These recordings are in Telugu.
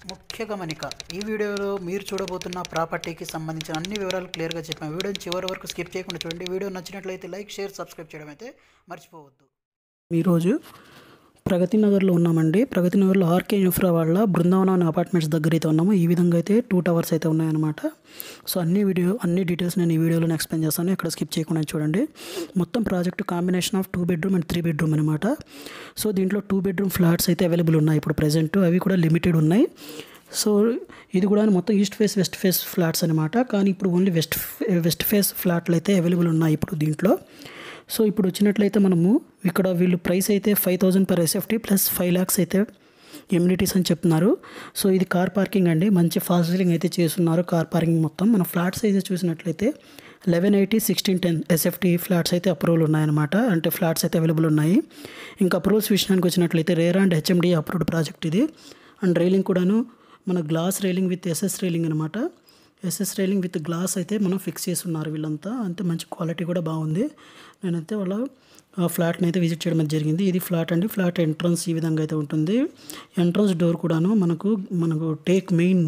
ముఖ్య గమనిక ఈ వీడియోలో మీరు చూడబోతున్న ప్రాపర్టీకి సంబంధించిన అన్ని వివరాలు క్లియర్గా చెప్పాము వీడియోని చివరి వరకు స్కిప్ చేయకుండా చూడండి వీడియో నచ్చినట్లయితే లైక్ షేర్ సబ్స్క్రైబ్ చేయడం అయితే మర్చిపోవద్దు ఈరోజు ప్రగతి నగర్లో ఉన్నామండి ప్రగతి నగర్లో ఆర్కే ఇన్ఫ్రా వాళ్ళ బృందావనం అనే అపార్ట్మెంట్స్ దగ్గర అయితే ఉన్నాము ఈ విధంగా అయితే టూ టవర్స్ అయితే ఉన్నాయన్నమాట సో అన్ని వీడియో అన్ని డీటెయిల్స్ నేను ఈ వీడియోలో ఎక్స్ప్లెయిన్ చేస్తాను ఇక్కడ స్కిప్ చేయకుండా చూడండి మొత్తం project combination of two bedroom and three bedroom అనమాట సో దీంట్లో టూ బెడ్రూమ్ ఫ్లాట్స్ అయితే అవైలబుల్ ఉన్నాయి ఇప్పుడు ప్రజెంట్ అవి కూడా లిమిటెడ్ ఉన్నాయి సో ఇది కూడా మొత్తం east face west face flats అనమాట కానీ ఇప్పుడు ఓన్లీ వెస్ట్ వెస్ట్ ఫేస్ ఫ్లాట్లు అయితే అవైలబుల్ ఉన్నాయి ఇప్పుడు దీంట్లో సో ఇప్పుడు వచ్చినట్లయితే మనము ఇక్కడ వీళ్ళు ప్రైస్ అయితే five thousand per SFT plus five lakhs అయితే ఎమ్యూనిటీస్ అని చెప్తున్నారు సో ఇది కార్ పార్కింగ్ అండి మంచి ఫాస్ట్ సీలింగ్ అయితే చేస్తున్నారు కార్ పార్కింగ్ మొత్తం మన ఫ్లాట్స్ అయితే చూసినట్లయితే eleven eighty sixteen ten SFT flats అయితే అప్రూవల్ ఉన్నాయన్నమాట అంటే ఫ్లాట్స్ అయితే అవైలబుల్ ఉన్నాయి ఇంకా అప్రూవల్స్ విషయానికి వచ్చినట్లయితే RERA and HMD approved project ఇది అండ్ రైలింగ్ కూడాను మన glass railing with SS railing అనమాట ఎస్ఎస్ రైలింగ్ విత్ గ్లాస్ అయితే మనం ఫిక్స్ చేసి ఉన్నారు వీళ్ళంతా అంతే మంచి క్వాలిటీ కూడా బాగుంది నేనైతే వాళ్ళ ఆ ఫ్లాట్ని అయితే విజిట్ చేయడం అయితే జరిగింది ఇది ఫ్లాట్ అండి ఫ్లాట్ ఎంట్రన్స్ ఈ విధంగా అయితే ఉంటుంది ఎంట్రన్స్ డోర్ కూడాను మనకు మనకు టేక్ మెయిన్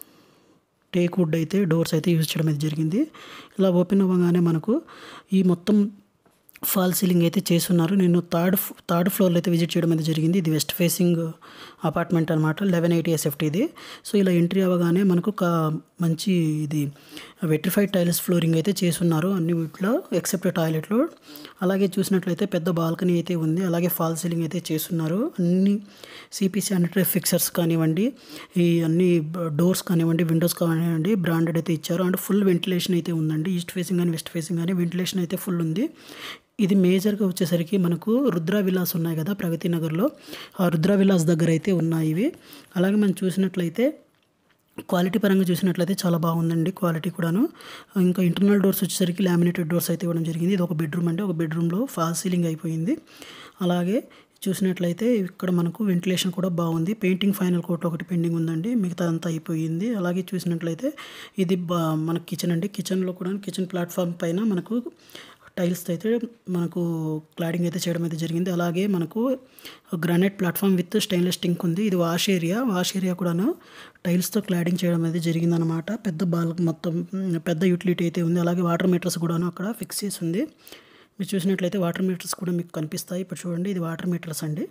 టేక్ వుడ్ అయితే డోర్స్ అయితే యూజ్ చేయడం అయితే జరిగింది ఇలా ఓపెన్ అవ్వగానే మనకు ఈ మొత్తం ఫాల్ సీలింగ్ అయితే చేస్తున్నారు నేను థర్డ్ థర్డ్ ఫ్లోర్లో అయితే విజిట్ చేయడం అయితే జరిగింది ఇది వెస్ట్ ఫేసింగ్ అపార్ట్మెంట్ అనమాట లెవెన్ ఎయిటీ ఎస్ఎఫ్టీ ఇది సో ఇలా ఎంట్రీ అవ్వగానే మనకు ఒక మంచి ఇది వెట్రిఫైడ్ టైల్స్ ఫ్లోరింగ్ అయితే చేస్తున్నారు అన్ని వీటిలో ఎక్సెప్ట్ టాయిలెట్లో అలాగే చూసినట్లయితే పెద్ద బాల్కనీ అయితే ఉంది అలాగే ఫాల్ సీలింగ్ అయితే చేస్తున్నారు అన్ని సిపి శానిటరీ ఫిక్సర్స్ కానివ్వండి ఈ అన్ని డోర్స్ కానివ్వండి విండోస్ కానివ్వండి బ్రాండెడ్ అయితే ఇచ్చారు అండ్ ఫుల్ వెంటిలేషన్ అయితే ఉందండి ఈస్ట్ ఫేసింగ్ కానీ వెస్ట్ ఫేసింగ్ కానీ వెంటిలేషన్ అయితే ఫుల్ ఉంది ఇది మేజర్గా వచ్చేసరికి మనకు రుద్ర విలాస్ ఉన్నాయి కదా ప్రగతి నగర్లో ఆ రుద్ర విలాస్ దగ్గర అయితే ఉన్నాయి ఇవి అలాగే మనం చూసినట్లయితే క్వాలిటీ పరంగా చూసినట్లయితే చాలా బాగుందండి క్వాలిటీ కూడాను ఇంకా ఇంటర్నల్ డోర్స్ వచ్చేసరికి లామినేటెడ్ డోర్స్ అయితే ఇవ్వడం జరిగింది ఇది ఒక బెడ్రూమ్ అండి ఒక బెడ్రూమ్లో ఫాల్ సీలింగ్ అయిపోయింది అలాగే చూసినట్లయితే ఇక్కడ మనకు వెంటిలేషన్ కూడా బాగుంది పెయింటింగ్ ఫైనల్ కోట్ ఒకటి పెండింగ్ ఉందండి మిగతా అంతా అయిపోయింది అలాగే చూసినట్లయితే ఇది బా మన కిచెన్ అండి కిచెన్లో కూడా కిచెన్ ప్లాట్ఫామ్ పైన మనకు టైల్స్ అయితే మనకు క్లాడింగ్ అయితే చేయడం అయితే జరిగింది అలాగే మనకు granite platform with stainless sink ఉంది ఇది వాష్ ఏరియా వాష్ ఏరియా కూడాను టైల్స్తో క్లాడింగ్ చేయడం అయితే జరిగిందనమాట పెద్ద బాల్ మొత్తం పెద్ద యూటిలిటీ అయితే ఉంది అలాగే వాటర్ మీటర్స్ కూడాను అక్కడ ఫిక్స్ చేసి ఉంది మీరు చూసినట్లయితే వాటర్ మీటర్స్ కూడా మీకు కనిపిస్తాయి ఇప్పుడు చూడండి ఇది వాటర్ మీటర్స్ అండి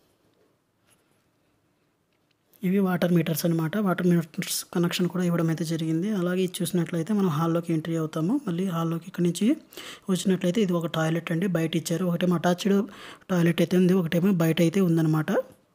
ఇవి వాటర్ మీటర్స్ అనమాట వాటర్ మీటర్స్ కనెక్షన్ కూడా ఇవ్వడం అయితే జరిగింది అలాగే ఇది చూసినట్లయితే మనం హాల్లోకి ఎంట్రీ అవుతాము మళ్ళీ హాల్లోకి ఇక్కడ నుంచి వచ్చినట్లయితే ఇది ఒక టాయిలెట్ అండి బయట ఇచ్చారు ఒకటేమో అటాచ్డ్ టాయిలెట్ అయితే ఉంది ఒకటేమో బయట అయితే ఉందన్నమాట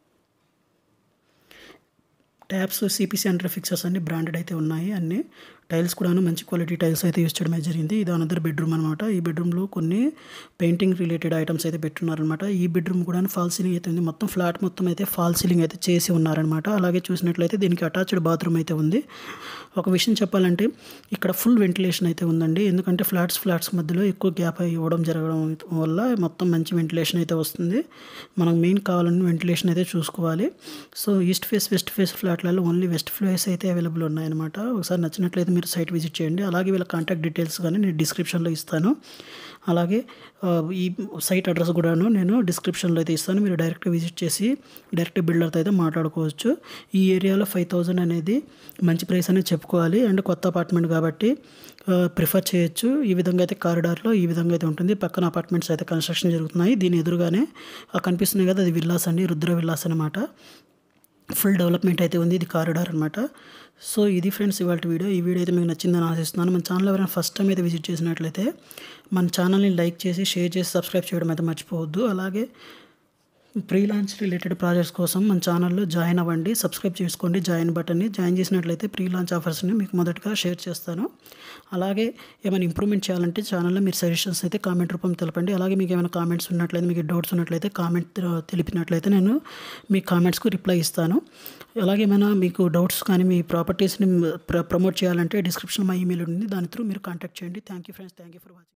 ట్యాప్స్ సిపి సెంటర్ ఫిక్సర్స్ అన్ని బ్రాండెడ్ అయితే ఉన్నాయి అన్ని టైల్స్ కూడాను మంచి క్వాలిటీ టైల్స్ అయితే యూస్ చేయడం అయితే జరిగింది ఇది అనదర్ బెడ్రూమ్ అనమాట ఈ బెడ్రూమ్లో కొన్ని పెయింటింగ్ రిలేటెడ్ ఐటమ్స్ అయితే పెట్టున్నారనమాట ఈ బెడ్రూమ్ కూడా ఫాల్ సీలింగ్ అయితే ఉంది మొత్తం ఫ్లాట్ మొత్తం అయితే ఫాల్ సీలింగ్ అయితే చేసి ఉన్నారనమాట అలాగే చూసినట్లయితే దీనికి అటాచ్డ్ బాత్రూమ్ అయితే ఉంది ఒక విషయం చెప్పాలంటే ఇక్కడ ఫుల్ వెంటిలేషన్ అయితే ఉందండి ఎందుకంటే ఫ్లాట్స్ ఫ్లాట్స్ మధ్యలో ఎక్కువ గ్యాప్ ఇవ్వడం జరగడం వల్ల మొత్తం మంచి వెంటిలేషన్ అయితే వస్తుంది మనకు మెయిన్ కావాలని వెంటిలేషన్ అయితే చూసుకోవాలి so east face west face ఫ్లాట్లలో ఓన్లీ వెస్ట్ ఫేస్ అయితే అవైలబుల్ ఉన్నాయన్నమాట ఒకసారి నచ్చినట్లయితే మీరు సైట్ విజిట్ చేయండి అలాగే వీళ్ళ కాంటాక్ట్ డీటెయిల్స్ కానీ నేను డిస్క్రిప్షన్లో ఇస్తాను అలాగే ఈ సైట్ అడ్రస్ కూడాను నేను డిస్క్రిప్షన్లో అయితే ఇస్తాను మీరు డైరెక్ట్ విజిట్ చేసి డైరెక్ట్ బిల్డర్తో అయితే మాట్లాడుకోవచ్చు ఈ ఏరియాలో ఫైవ్ థౌజండ్ అనేది మంచి ప్రైస్ అనేది చెప్పుకోవాలి అండ్ కొత్త అపార్ట్మెంట్ కాబట్టి ప్రిఫర్ చేయొచ్చు ఈ విధంగా అయితే కారిడార్లో ఈ విధంగా అయితే ఉంటుంది పక్కన అపార్ట్మెంట్స్ అయితే కన్స్ట్రక్షన్ జరుగుతున్నాయి దీని ఎదురుగానే కనిపిస్తున్నాయి కదా అది విల్లాస్ అండి రుద్ర విల్లాస్ అనమాట ఫుల్ డెవలప్మెంట్ అయితే ఉంది ఇది కారిడార్ అనమాట సో ఇది ఫ్రెండ్స్ ఇవాళ వీడియో ఈ వీడియో అయితే మీకు నచ్చిందని ఆశిస్తున్నాను మన ఛానల్ ఎవరైనా ఫస్ట్ టైం అయితే విజిట్ చేసినట్లయితే మన ఛానల్ని లైక్ చేసి షేర్ చేసి సబ్స్క్రైబ్ చేయడం అయితే మర్చిపోవద్దు అలాగే ప్రీ లాంచ్ రిలేటెడ్ ప్రాజెక్ట్స్ కోసం మన ఛానల్లో జాయిన్ అవ్వండి సబ్స్క్రైబ్ చేసుకోండి జాయిన్ బటన్ని జాయిన్ చేసినట్లయితే ప్రీ లాంచ్ ఆఫర్స్ని మీకు మొదటగా షేర్ చేస్తాను అలాగే ఏమైనా ఇంప్రూవ్మెంట్ చేయాలంటే ఛానల్లో మీరు సజెషన్స్ అయితే కామెంట్ రూపం తెలపండి అలాగే మీకు ఏమైనా కామెంట్స్ ఉన్నట్లయితే మీకు డౌట్స్ ఉన్నట్లయితే కామెంట్ తెలిపినట్లయితే నేను మీ కామెంట్స్కు రిప్లై ఇస్తాను అలాగే ఏమైనా మీకు డౌట్స్ కానీ మీ ప్రాపర్టీస్ని ప్రమోట్ చేయాలంటే డిస్క్రిప్షన్ మా ఈమెయిల్ ఉంది దాని త్రూ మీరు కాంటాక్ట్ చేయండి thank you friends thank you for watching